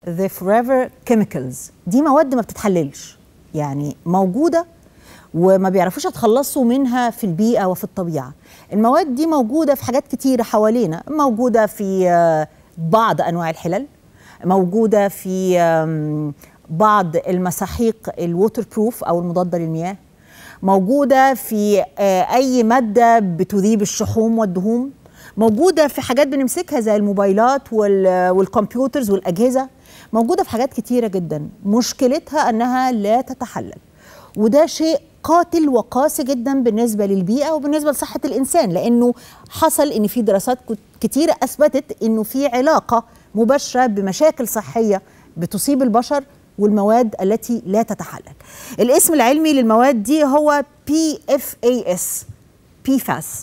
the forever chemicals دي مواد ما بتتحللش يعني موجوده وما بيعرفوش يتخلصوا منها في البيئه وفي الطبيعه المواد دي موجوده في حاجات كتيره حوالينا موجوده في آه، بعض انواع الحلل موجوده في آم، بعض المساحيق الووتر بروف او المضاده للمياه موجوده في آه، اي ماده بتذيب الشحوم والدهون موجوده في حاجات بنمسكها زي الموبايلات وال- والكمبيوترز والاجهزه موجوده في حاجات كتيره جدا مشكلتها انها لا تتحلل وده شيء قاتل وقاسي جدا بالنسبه للبيئه وبالنسبه لصحه الانسان لانه حصل ان في دراسات كت- كتيره اثبتت انه في علاقه مباشره بمشاكل صحيه بتصيب البشر والمواد التي لا تتحلل. الاسم العلمي للمواد دي هو PFAS PFAS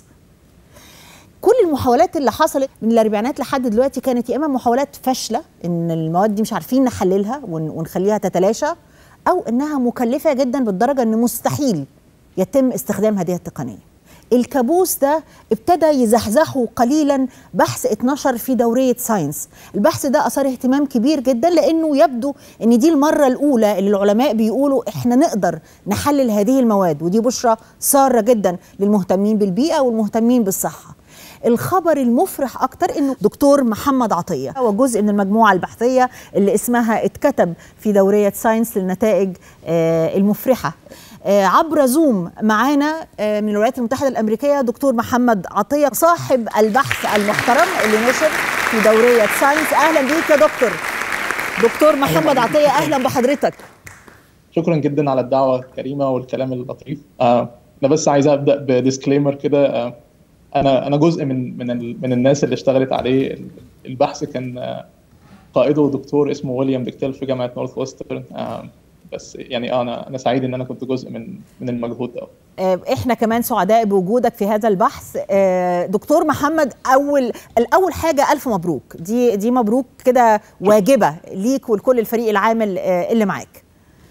كل المحاولات اللي حصلت من الاربعينات لحد دلوقتي كانت يا اما محاولات فاشله ان المواد دي مش عارفين نحللها ون- ونخليها تتلاشى او انها مكلفه جدا بالدرجه ان مستحيل يتم استخدام هذه التقنيه الكابوس ده ابتدى يزحزحه قليلا بحث اتنشر في دورية ساينس البحث ده أثار اهتمام كبير جدا لأنه يبدو أن دي المرة الأولى اللي العلماء بيقولوا إحنا نقدر نحلل هذه المواد ودي بشرة سارة جدا للمهتمين بالبيئة والمهتمين بالصحة الخبر المفرح اكتر انه دكتور محمد عطيه هو جزء من المجموعه البحثيه اللي اسمها اتكتب في دوريه ساينس للنتائج آه، المفرحه آه، عبر زوم معانا آه، من الولايات المتحده الامريكيه دكتور محمد عطيه صاحب البحث المحترم اللي نشر في دوريه ساينس اهلا بيك يا دكتور دكتور محمد عطيه اهلا بحضرتك شكرا جدا على الدعوه الكريمه والكلام اللطيف آه، انا بس عايز ابدا بديسكليمر كده آه، انا انا جزء من من ال- من الناس اللي اشتغلت عليه البحث كان آه، قائده دكتور اسمه ويليام ديكتيل في جامعه نورث ويسترن آه، بس يعني انا انا سعيد ان انا كنت جزء من من المجهود ده آه، احنا كمان سعداء بوجودك في هذا البحث آه، دكتور محمد اول الاول حاجه الف مبروك دي دي مبروك كده واجبه ليك ولكل الفريق العامل آه، اللي معاك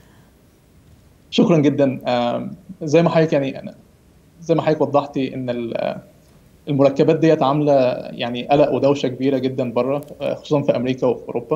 شكرا جدا آه، زي ما حضرتك يعني أنا زي ما حضرتك وضحتي ان ال- آه، المركبات ديت عامله يعني قلق ودوشه كبيره جدا بره آه، خصوصا في امريكا وفي اوروبا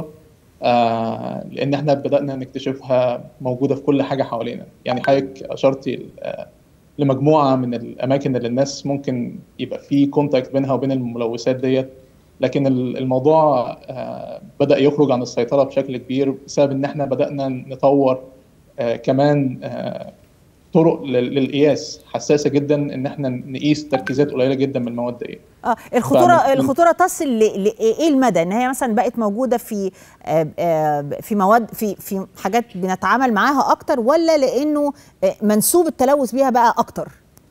آه، لان احنا بدانا نكتشفها موجوده في كل حاجه حوالينا يعني حضرتك اشرتي آه، لمجموعه من الاماكن اللي الناس ممكن يبقى في كونتاكت بينها وبين الملوثات ديت لكن ال- الموضوع آه، بدا يخرج عن السيطره بشكل كبير بسبب ان احنا بدانا نطور آه، كمان آه، طرق لل- للقياس حساسه جدا ان احنا نقيس تركيزات قليله جدا من المواد دي اه الخطوره فعلا. الخطوره تصل ل- لايه المدى ان هي مثلا بقت موجوده في آه، آه، في مواد في في حاجات بنتعامل معاها اكتر ولا لانه آه، منسوب التلوث بيها بقى اكتر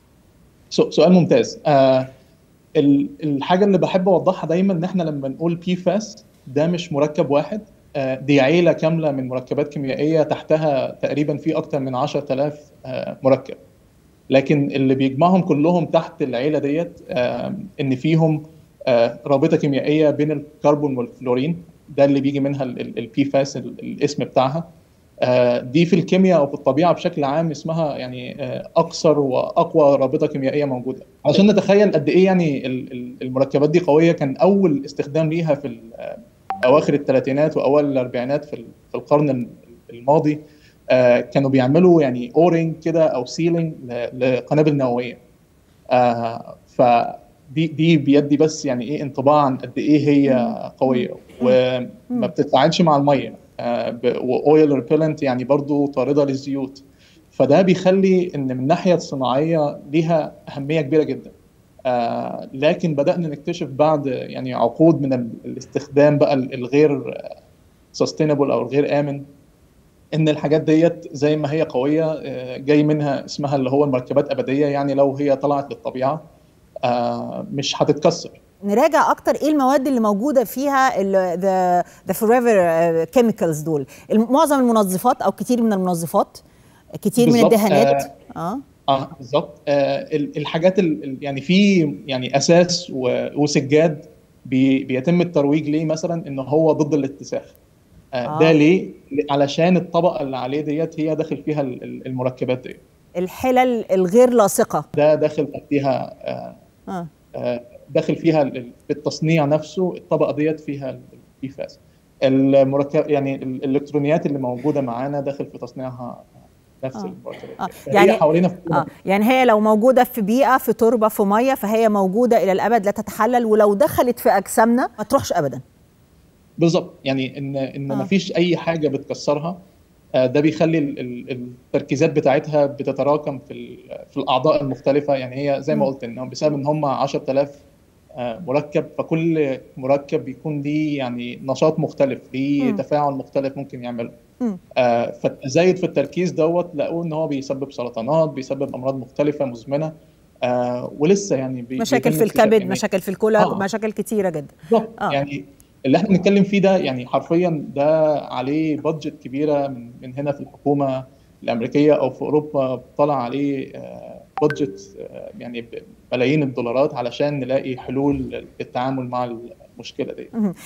سو- سؤال ممتاز آه ال- الحاجه اللي بحب اوضحها دايما ان احنا لما نقول بي فاس ده مش مركب واحد آه دي عيله كامله من مركبات كيميائيه تحتها تقريبا في اكتر من 10000 آه مركب لكن اللي بيجمعهم كلهم تحت العيله ديت آه ان فيهم آه رابطه كيميائيه بين الكربون والفلورين ده اللي بيجي منها البي فاس الاسم بتاعها آه، دي في الكيمياء او في الطبيعه بشكل عام اسمها يعني آه، اقصر واقوى رابطه كيميائيه موجوده عشان نتخيل قد ايه يعني ال- ال- المركبات دي قويه كان اول استخدام ليها في ال- آه، اواخر الثلاثينات واوائل الاربعينات في ال- في القرن ال- الماضي آه، كانوا بيعملوا يعني اورنج كده او سيلينج لقنابل نوويه آه، فدي دي بيدي بس يعني ايه انطباع عن قد ايه هي قويه وما بتتفاعلش مع الميه واويل ريبيلنت يعني برضو طارده للزيوت فده بيخلي ان من الناحيه الصناعيه ليها اهميه كبيره جدا آه لكن بدانا نكتشف بعد يعني عقود من ال- الاستخدام بقى ال- الغير سستينبل او الغير امن ان الحاجات ديت زي ما هي قويه آه، جاي منها اسمها اللي هو المركبات ابديه يعني لو هي طلعت للطبيعه آه، مش هتتكسر نراجع اكتر ايه المواد اللي موجوده فيها ذا ذا فوريفر كيميكالز دول الم- معظم المنظفات او كتير من المنظفات كتير من بالظبط، الدهانات اه اه بالظبط آه ال- الحاجات ال- ال- يعني في يعني اساس و- وسجاد بي بيتم الترويج ليه مثلا ان هو ضد الاتساخ آه آه. ده ليه؟ علشان الطبقه اللي عليه ديت هي داخل فيها ال- ال- المركبات دي الحلل الغير لاصقه ده داخل فيها آه اه آه داخل فيها ال- ال- التصنيع نفسه الطبقه ديت فيها البيفاس المركب يعني الالكترونيات اللي موجوده معانا داخل في تصنيعها نفس آه. المركبات آه. يعني يعني- حوالينا في كل اه يعني هي لو موجوده في بيئه في تربه في ميه فهي موجوده الى الابد لا تتحلل ولو دخلت في اجسامنا ما تروحش ابدا بالظبط يعني ان ان آه. ما فيش اي حاجه بتكسرها آه، ده بيخلي ال- ال- التركيزات بتاعتها بتتراكم في ال- في الاعضاء المختلفه يعني هي زي ما مم. قلت ان بسبب ان هم 10000 آه، مركب فكل مركب بيكون ليه يعني نشاط مختلف ليه مم. تفاعل مختلف ممكن يعمله مم. آه، فالتزايد في التركيز دوت لقوه ان هو بيسبب سرطانات بيسبب امراض مختلفه مزمنه آه، ولسه يعني بي- مشاكل بيتم في اكتشاف الكبد يعني مشاكل في الكلى آه. مشاكل كتيره جدا بالظبط آه. يعني اللي احنا بنتكلم فيه ده يعني حرفيا ده عليه بادجت كبيره من من هنا في الحكومه الامريكيه او في اوروبا طلع عليه بادجت يعني ملايين الدولارات علشان نلاقي حلول للتعامل مع المشكله دي مهم.